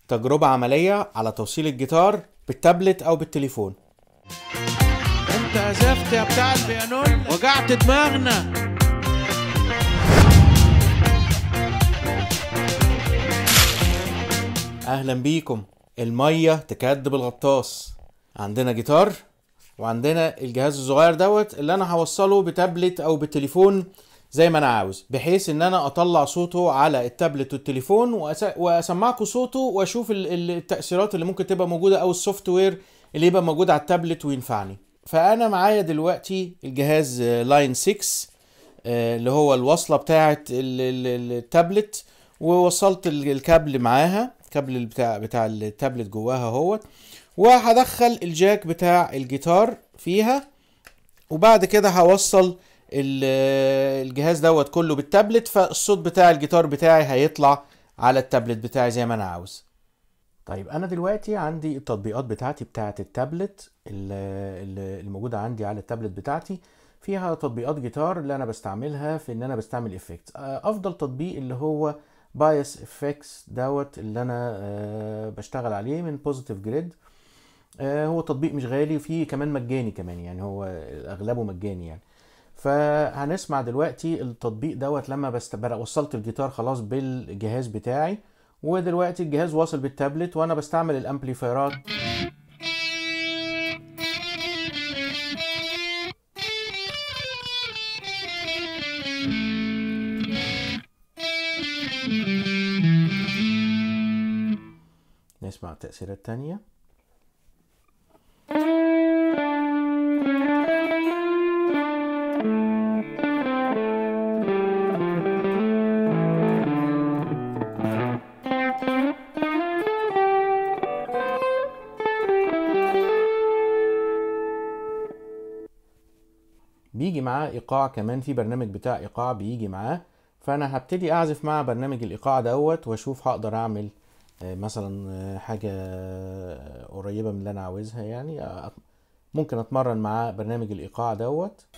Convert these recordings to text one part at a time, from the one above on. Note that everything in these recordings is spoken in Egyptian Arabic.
تجربة عملية على توصيل الجيتار بالتابلت أو بالتليفون انت عزفت يا بتاع البيانون وجعت دماغنا أهلا بيكم المية تكدب الغطاس عندنا جيتار وعندنا الجهاز الصغير دوت اللي أنا هوصله بتابلت أو بالتليفون زي ما أنا عاوز بحيث إن أنا أطلع صوته على التابلت والتليفون وأس- وأسمعكم صوته وأشوف ال- ال- التأثيرات اللي ممكن تبقى موجودة أو السوفت وير اللي يبقى موجود على التابلت وينفعني فأنا معايا دلوقتي الجهاز لاين 6 آه، اللي هو الوصلة بتاعة ال- ال- ال- التابلت ووصلت ال- الكابل معاها كابل بتاع بتاع التابلت جواها اهوت وهدخل الجاك بتاع الجيتار فيها وبعد كده هوصل ال- الجهاز دوت كله بالتابلت فالصوت بتاع الجيتار بتاعي هيطلع على التابلت بتاعي زي ما انا عاوز طيب انا دلوقتي عندي التطبيقات بتاعتي بتاعه التابلت ال- ال- الموجوده عندي على التابلت بتاعتي فيها تطبيقات جيتار اللي انا بستعملها في ان انا بستعمل افكتس افضل تطبيق اللي هو بايس افكتس دوت اللي انا آه، بشتغل عليه من بوزيتيف جريد هو تطبيق مش غالي وفيه كمان مجاني كمان يعني هو اغلبه مجاني يعني فهنسمع دلوقتي التطبيق دوت لما بست... بر- وصلت الجيتار خلاص بالجهاز بتاعي ودلوقتي الجهاز واصل بالتابلت وانا بستعمل الامبليفايرات نسمع تأثيرات تانية بيجي معاه ايقاع كمان في برنامج بتاع ايقاع بيجي معاه فانا هبتدي اعزف مع برنامج الايقاع دوت واشوف هقدر اعمل آه، مثلا آه، حاجة آه، قريبة من اللي انا عاوزها يعني آه، ممكن اتمرن مع برنامج الايقاع دوت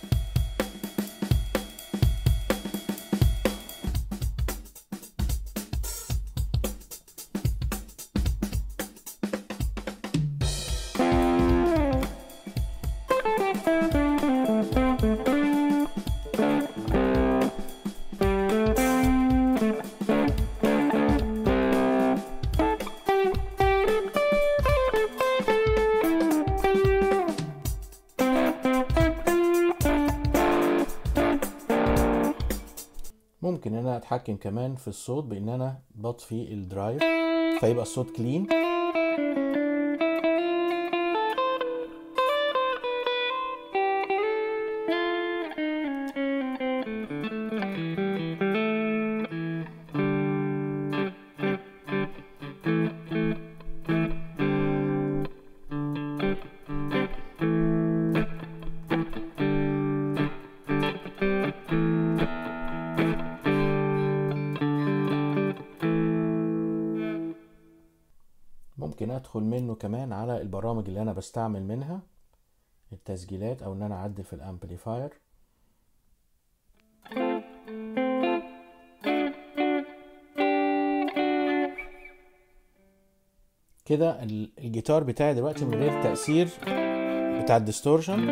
ممكن ان انا اتحكم كمان في الصوت بان انا بطفي الدرايف فيبقى الصوت كلين ممكن ادخل منه كمان على البرامج اللي انا بستعمل منها التسجيلات او ان انا اعدل في الامبليفاير كده ال- الجيتار بتاعي دلوقتي من غير تأثير بتاع الديستورشن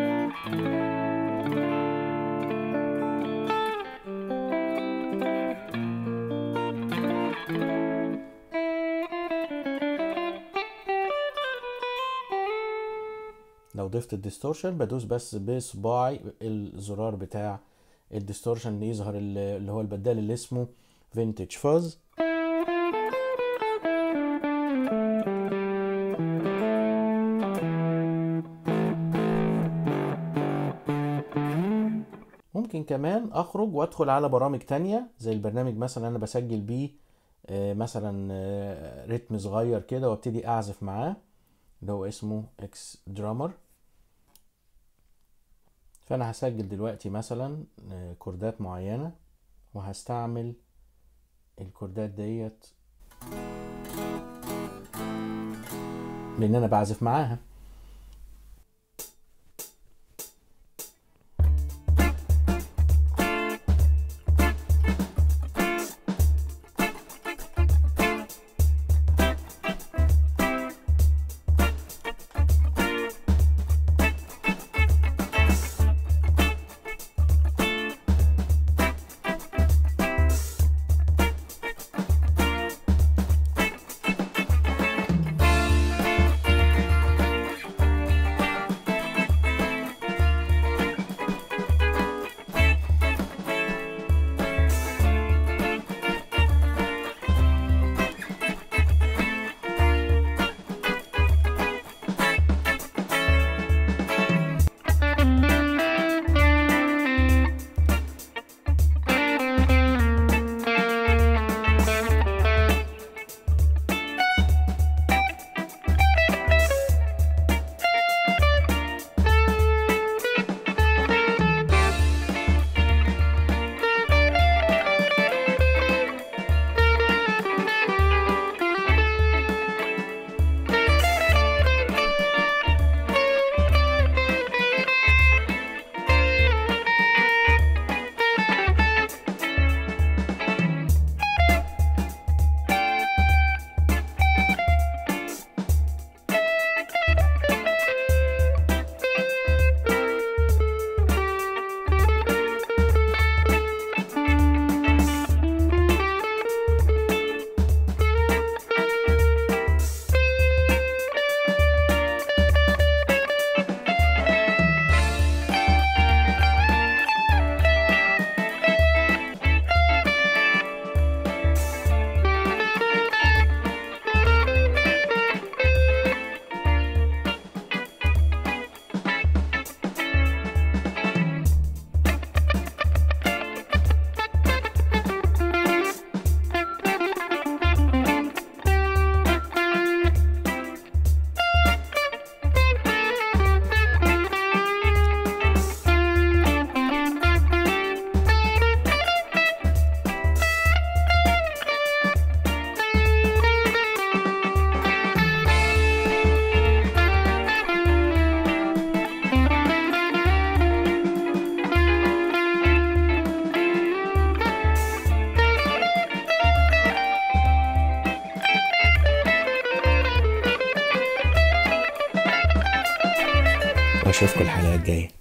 لو ضفت الديستورشن بدوس بس بصباعي الزرار بتاع الديستورشن اللي يظهر ال- اللي هو البدال اللي اسمه فينتج فاز ممكن كمان اخرج وادخل على برامج تانية زي البرنامج مثلا انا بسجل بيه آه، مثلا آه، رتم صغير كده وابتدي اعزف معاه اللي هو اسمه اكس درامر فانا هسجل دلوقتي مثلا آه، كوردات معينة وهستعمل الكوردات ديت لان انا بعزف معاها واشوفكم الحلقه الجايه